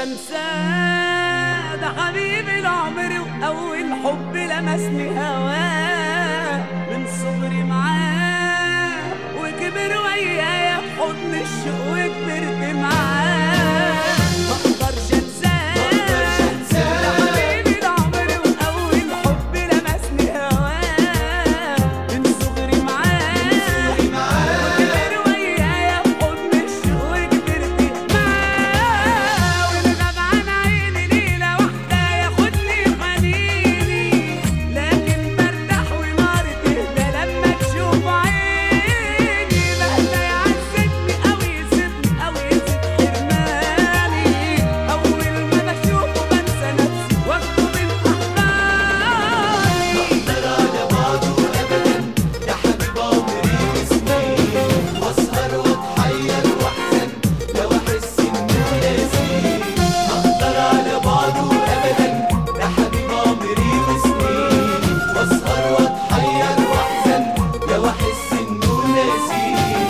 انساه ده حبيبي العمر واول حب لمسني هواه من صغري معاه وكبر ويايا في حضن الشوق وكبرت معاه ما اقدرش انساه ده حبيبي العمر واول حب لمسني هواه من صغري معاه وكبر ويايا في حضن الشوق وكبرت معاه والغاب عن عيني ليلة واحدة ياخدني حنيني لكن برتاح وناري تهدى لما تشوف عيني مهما يعذبني أو يسيبني أو يزيد حرماني أول ما بشوفه بنسى نفسي واكتب الأحضاني اقدر على بعضه ابدا ده حبيب عمري وسنين واسهر واتحير واحزن لو احس انه ناسي اقدر على بعضه ابدا ده حبيب عمري وسنين واسهر واتحير واحزن لو احس انه ناسي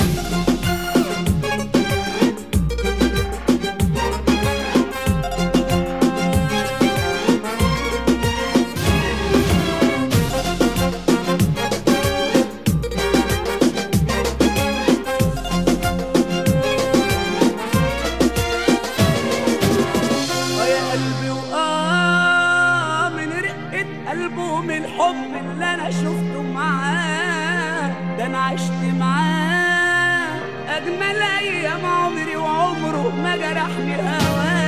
اه يا قلبي وآه من رقة قلبه من الحب اللي أنا شفته معاه ده أنا عشت معاه أجمل أيام عمري وعمره ما جرحني هواه